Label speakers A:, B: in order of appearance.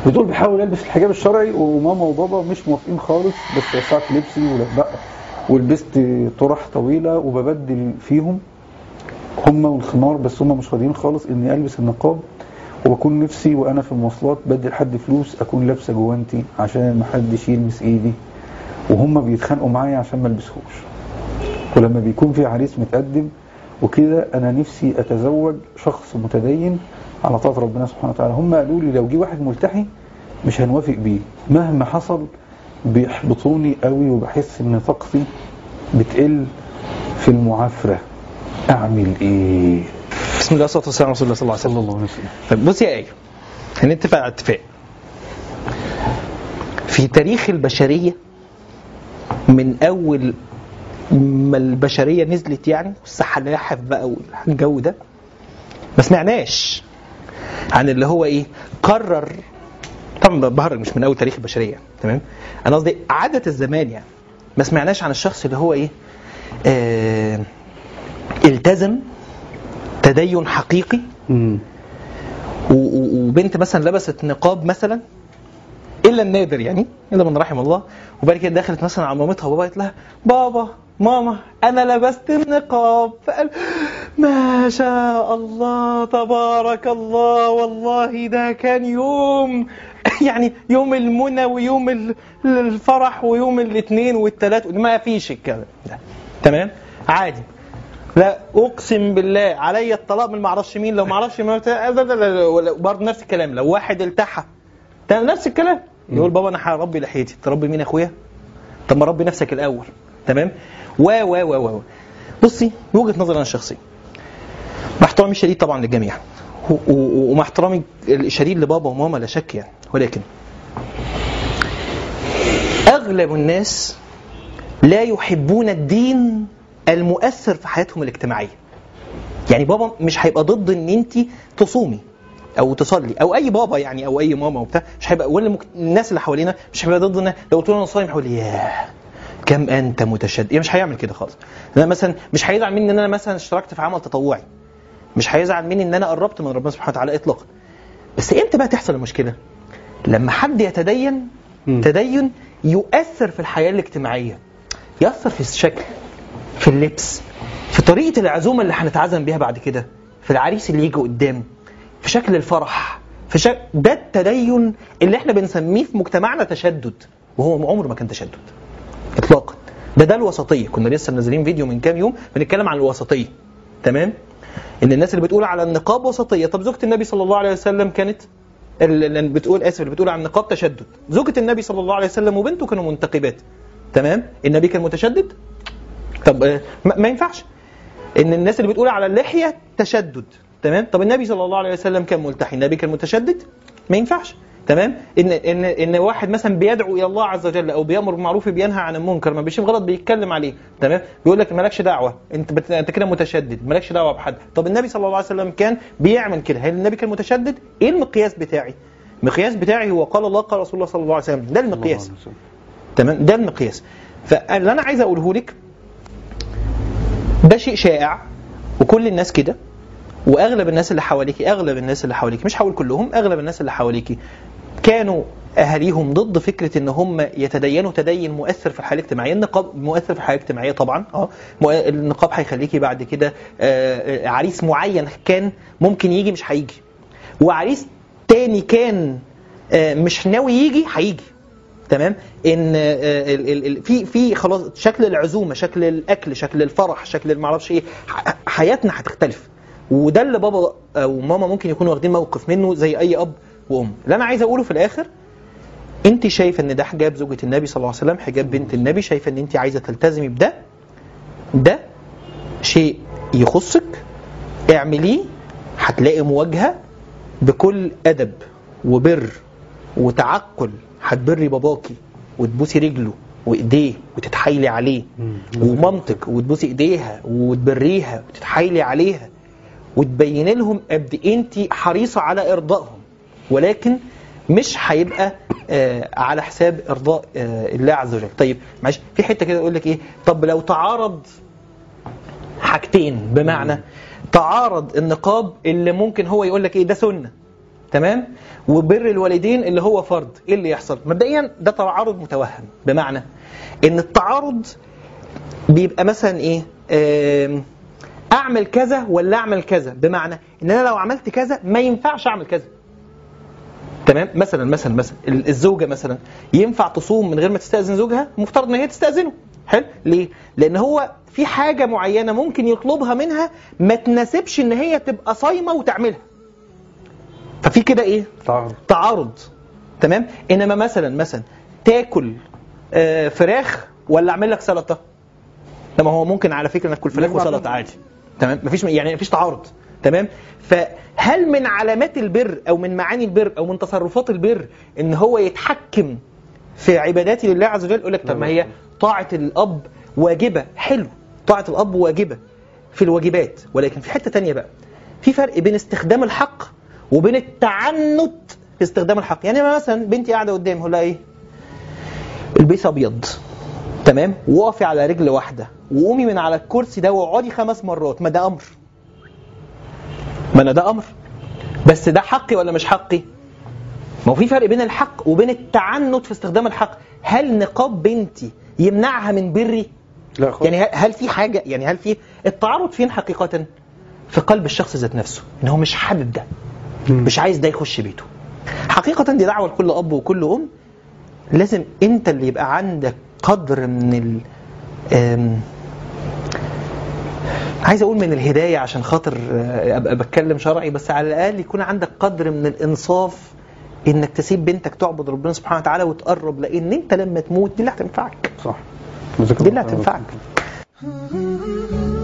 A: ودول بحاول البس الحجاب الشرعي وماما وبابا مش موافقين خالص بس وسعت لبسي ولبقى ولبست طرح طويله وببدل فيهم هم والخمار بس هم مش راضيين خالص اني البس النقاب وبكون نفسي وانا في المواصلات بدي لحد فلوس اكون لابسه جوانتي عشان ما حدش يلمس ايدي وهم بيتخانقوا معايا عشان ما البسهوش ولما بيكون في عريس متقدم وكده انا نفسي اتزوج شخص متدين على طاعه ربنا سبحانه وتعالى هم قالوا لي لو جه واحد ملتحي مش هنوافق بيه مهما حصل بيحبطوني قوي وبحس ان طاقتي بتقل في المعافره اعمل ايه
B: بسم الله والصلاه والسلام على رسول الله صلى الله عليه
A: صلى
B: وسلم
A: الله عليه وسلم
B: طيب بص يا ايه هنتفق على اتفاق في تاريخ البشريه من اول ما البشريه نزلت يعني والسحلاحف بقى والجو ده ما سمعناش عن اللي هو ايه قرر طبعا بهرج مش من اول تاريخ البشريه تمام انا قصدي عاده الزمان يعني ما سمعناش عن الشخص اللي هو ايه آه التزم تدين حقيقي
A: مم.
B: و- و- وبنت مثلا لبست نقاب مثلا الا النادر يعني الا من رحم الله وبعد كده دخلت مثلا على مامتها وبابا قالت لها بابا ماما انا لبست النقاب فقال ما شاء الله تبارك الله والله ده كان يوم يعني يوم المنى ويوم ال- الفرح ويوم الاثنين والثلاث ما فيش الكلام ده تمام عادي لا اقسم بالله علي الطلاق من ما اعرفش مين لو ما اعرفش مين برضه نفس الكلام لو واحد التحى ده نفس الكلام يقول بابا انا هربي لحيتي تربي مين يا اخويا طب ما ربي نفسك الاول تمام و و و و بصي وجهه نظري انا الشخصيه مع احترامي الشديد طبعا للجميع و- و- ومع احترامي الشديد لبابا وماما لا شك يعني ولكن اغلب الناس لا يحبون الدين المؤثر في حياتهم الاجتماعيه يعني بابا مش هيبقى ضد ان انت تصومي او تصلي او اي بابا يعني او اي ماما وبتاع مش هيبقى ولا مك... الناس اللي حوالينا مش هيبقى ضد ان لو قلت له انا صايم هيقول لي ياه كم انت متشدد يعني مش هيعمل كده خالص انا مثلا مش هيزعل مني ان انا مثلا اشتركت في عمل تطوعي مش هيزعل مني ان انا قربت من ربنا سبحانه وتعالى اطلاقا بس امتى بقى تحصل المشكله لما حد يتدين
A: مم.
B: تدين يؤثر في الحياه الاجتماعيه يأثر في الشكل في اللبس في طريقة العزومة اللي هنتعزم بيها بعد كده في العريس اللي يجي قدام في شكل الفرح في شكل ده التدين اللي احنا بنسميه في مجتمعنا تشدد وهو عمره ما كان تشدد اطلاقا ده ده الوسطية كنا لسه منزلين فيديو من كام يوم بنتكلم عن الوسطية تمام ان الناس اللي بتقول على النقاب وسطية طب زوجة النبي صلى الله عليه وسلم كانت اللي بتقول اسف اللي بتقول عن النقاب تشدد زوجة النبي صلى الله عليه وسلم وبنته كانوا منتقبات تمام النبي كان متشدد طب آه، ما ما ينفعش ان الناس اللي بتقول على اللحيه تشدد تمام طب النبي صلى الله عليه وسلم كان ملتحي النبي كان متشدد ما ينفعش تمام ان ان ان واحد مثلا بيدعو الى الله عز وجل او بيامر بالمعروف بينهى عن المنكر ما بيشتم غلط بيتكلم عليه تمام بيقول لك مالكش دعوه انت بت... انت كده متشدد مالكش دعوه بحد طب النبي صلى الله عليه وسلم كان بيعمل كده هل النبي كان متشدد ايه المقياس بتاعي المقياس بتاعي هو قال الله قال رسول الله صلى الله عليه وسلم ده المقياس تمام ده المقياس فاللي انا عايز اقوله لك ده شيء شائع وكل الناس كده واغلب الناس اللي حواليكي اغلب الناس اللي حواليكي مش هقول كلهم اغلب الناس اللي حواليكي كانوا اهاليهم ضد فكره ان هم يتدينوا تدين مؤثر في الحياه الاجتماعيه النقاب مؤثر في الحياه الاجتماعيه طبعا اه مؤ- النقاب هيخليكي بعد كده آه، آه، عريس معين كان ممكن يجي مش هيجي وعريس تاني كان آه، مش ناوي يجي هيجي تمام ان آه، ال- ال- ال- في في خلاص شكل العزومه شكل الاكل شكل الفرح شكل المعرفش ايه ح- حياتنا هتختلف وده اللي بابا او ماما ممكن يكونوا واخدين موقف منه زي اي اب وام اللي انا عايز اقوله في الاخر انت شايفه ان ده حجاب زوجة النبي صلى الله عليه وسلم حجاب بنت النبي شايفه ان انت عايزه تلتزمي بده ده شيء يخصك اعمليه هتلاقي مواجهه بكل ادب وبر وتعقل هتبري باباكي وتبوسي رجله وايديه وتتحايلي عليه ومامتك وتبوسي ايديها وتبريها وتتحايلي عليها وتبين لهم قد ايه انت حريصه على ارضائهم ولكن مش هيبقى آه على حساب ارضاء آه الله عز وجل طيب معلش في حته كده يقول لك ايه طب لو تعارض حاجتين بمعنى تعارض النقاب اللي ممكن هو يقول لك ايه ده سنه تمام وبر الوالدين اللي هو فرض ايه اللي يحصل مبدئيا ده تعارض متوهم بمعنى ان التعارض بيبقى مثلا ايه آم، اعمل كذا ولا اعمل كذا بمعنى ان انا لو عملت كذا ما ينفعش اعمل كذا تمام مثلا مثلا مثلا ال- الزوجه مثلا ينفع تصوم من غير ما تستاذن زوجها مفترض ان هي تستاذنه حلو ليه لان هو في حاجه معينه ممكن يطلبها منها ما تناسبش ان هي تبقى صايمه وتعملها ففي كده ايه
A: تعارض
B: تعارض تمام انما مثلا مثلا تاكل آه، فراخ ولا اعمل لك سلطه طب ما هو ممكن على فكره ناكل فراخ
A: نجمع
B: وسلطه
A: بينهم.
B: عادي تمام مفيش يعني مفيش تعارض تمام فهل من علامات البر او من معاني البر او من تصرفات البر ان هو يتحكم في عباداتي لله عز وجل يقول لك طب ما هي طاعه الاب واجبه حلو طاعه الاب واجبه في الواجبات ولكن في حته تانية بقى في فرق بين استخدام الحق وبين التعنت في استخدام الحق يعني أنا مثلا بنتي قاعده قدامي هقول لها ايه البيت ابيض تمام وقفي على رجل واحده وقومي من على الكرسي ده واقعدي خمس مرات ما ده امر ما انا ده امر بس ده حقي ولا مش حقي ما هو في فرق بين الحق وبين التعنت في استخدام الحق هل نقاب بنتي يمنعها من بري
A: لا خالص
B: يعني هل- هل في حاجه يعني هل في التعارض فين حقيقه في قلب الشخص ذات نفسه ان هو مش حابب ده مش عايز ده يخش بيته حقيقة دي دعوة لكل أب وكل أم لازم أنت اللي يبقى عندك قدر من ال آم، عايز أقول من الهداية عشان خاطر آه، أبقى بتكلم شرعي بس على الأقل يكون عندك قدر من الإنصاف إنك تسيب بنتك تعبد ربنا سبحانه وتعالى وتقرب لأن أنت لما تموت دي اللي هتنفعك
A: صح
B: دي اللي هتنفعك